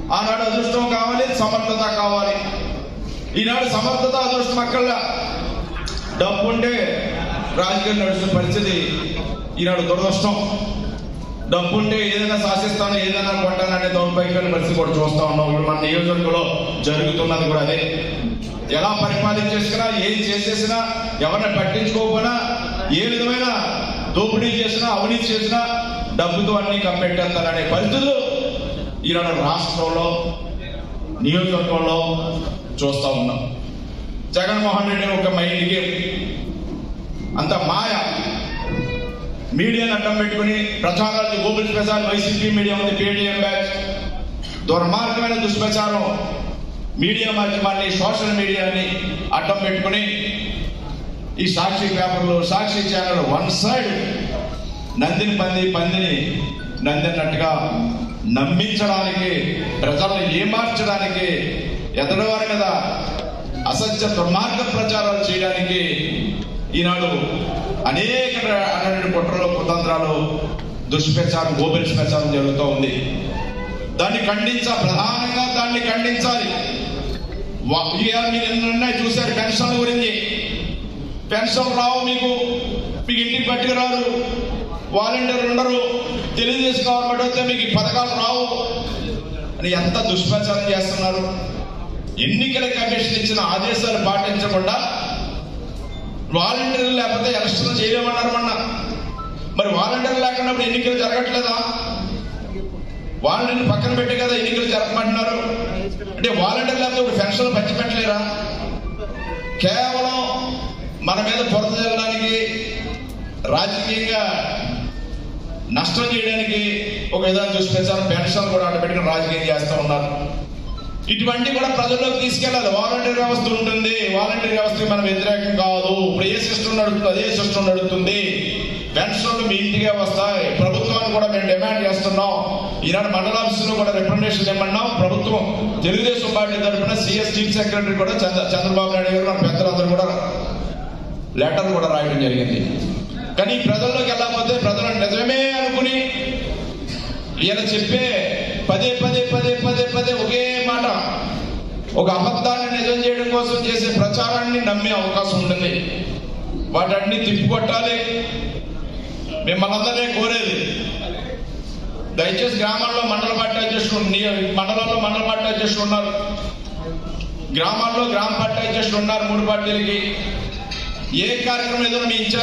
ఆనాడు అదృష్టం కావాలి సమర్థత కావాలి ఈనాడు సమర్థత అదృష్టం అక్కర్లా డబ్బు ఉంటే రాజకీయం నడుస్తున్న పరిస్థితి ఈనాడు దురదృష్టం డబ్బు ఉంటే ఏదైనా శాసిస్తాను ఏదైనా కొంటాను అనే దౌర్భాగ్యాన్ని పరిస్థితి కూడా చూస్తా ఉన్నాం ఇప్పుడు మన నియోజకవర్గంలో జరుగుతున్నది కూడా అదే ఎలా పరిపాలించేసినా ఏం చేసేసినా ఎవరిని పట్టించుకోకపోయినా ఏ విధమైన దోపిడీ చేసినా అవినీతి చేసినా డబ్బుతో అన్ని కప్పెట్టేస్తారనే పరిస్థితులు ఈనాడు రాష్ట్రంలో నియోజకవర్గంలో చూస్తా ఉన్నాం జగన్మోహన్ రెడ్డి ఒక మైండ్ గేమ్ అంత మాయ మీడియాని అడ్డం పెట్టుకుని ప్రచారాలు గూగుల్ ప్రచారం వైసీపీ మీడియా ఉంది పేటీఎం బ్యాచ్ దుర్మార్గమైన దుష్ప్రచారం మీడియా మాధ్యమాన్ని సోషల్ మీడియాని అడ్డం పెట్టుకుని ఈ సాక్షి పేపర్లు సాక్షి ఛానల్ వన్ సైడ్ నందిని పంది పందిని నందినట్టుగా నమ్మించడానికి ప్రజలను ఏమార్చడానికి ఎదడవారి మీద అసత్య దుర్మార్గ ప్రచారాలు చేయడానికి ఈనాడు అనేక అనేక కుట్రలు కుతంత్రాలు దుష్ప్రచారం గోబెల్స్ ప్రచారం జరుగుతూ ఉంది దాన్ని ఖండించాలి ప్రధానంగా దాన్ని ఖండించాలి వా- ఇవాళ మీరు ఎన్నో చూశారు పెన్షన్ గురించి పెన్షన్ రావు మీకు మీకు ఇంటికి పట్టుకురారు వాలంటీర్ ఉండరు తెలుగుదేశం గవర్నమెంట్ వస్తే మీకు ఈ పథకాలు రావు అని ఎంత దుష్ప్రచారం చేస్తున్నారు ఎన్నికల కమిషన్ ఇచ్చిన ఆదేశాలు పాటించకుండా వాలంటీర్లు లేకపోతే ఎలక్షన్ చేయలేమన్నారు మొన్న మరి వాలంటీర్లు లేకుండా ఇప్పుడు ఎన్నికలు జరగట్లేదా వాలంటీర్లు పక్కన పెట్టి కదా ఎన్నికలు జరపమంటున్నారు అంటే వాలంటీర్ లేకపోతే ఇప్పుడు పెన్షన్లు పంచి పెట్టలేరా కేవలం మన మీద బురద జల్లడానికి రాజకీయంగా నష్టం చేయడానికి ఒక విధానం దుష్ప్రచారం పెన్షన్ కూడా ఆటోమేటిక్గా రాజకీయం చేస్తూ ఉన్నారు ఇటువంటి కూడా ప్రజల్లోకి తీసుకెళ్ళాలి వాలంటీర్ వ్యవస్థ ఉంటుంది వాలంటీర్ వ్యవస్థకి మనం వ్యతిరేకం కాదు ఇప్పుడు ఏ సిస్టమ్ నడుస్తుంది అదే సిస్టమ్ నడుస్తుంది పెన్షన్లు మీ ఇంటికే వస్తాయి ప్రభుత్వాన్ని కూడా మేము డిమాండ్ చేస్తున్నాం ఈనాడు మండల ఆఫీసులో కూడా రిప్రజెంటేషన్ ఇమ్మన్నాం ప్రభుత్వం తెలుగుదేశం పార్టీ తరఫున సిఎస్ చీఫ్ సెక్రటరీ కూడా చంద్ర చంద్రబాబు నాయుడు గారు మన పెద్దలందరూ కూడా లెటర్ కూడా రాయడం జరిగింది కానీ ఈ ప్రజల్లోకి వెళ్ళకపోతే ప్రజలు నిజమే అనుకుని ఈయన చెప్పే పదే పదే పదే పదే పదే ఒకే మాట ఒక అబద్ధాన్ని నిజం చేయడం కోసం చేసే ప్రచారాన్ని నమ్మే అవకాశం ఉంటుంది వాటన్ని తిప్పికొట్టాలి మిమ్మల్ని అందరినీ కోరేది దయచేసి గ్రామాల్లో మండల పార్టీ అధ్యక్షులు నియ- మండలంలో మండల పార్టీ అధ్యక్షులు ఉన్నారు గ్రామాల్లో గ్రామ పార్టీ అధ్యక్షులు ఉన్నారు మూడు పార్టీలకి ఏ కార్యక్రమం ఏదో మీ ఇన్ఛార్జ్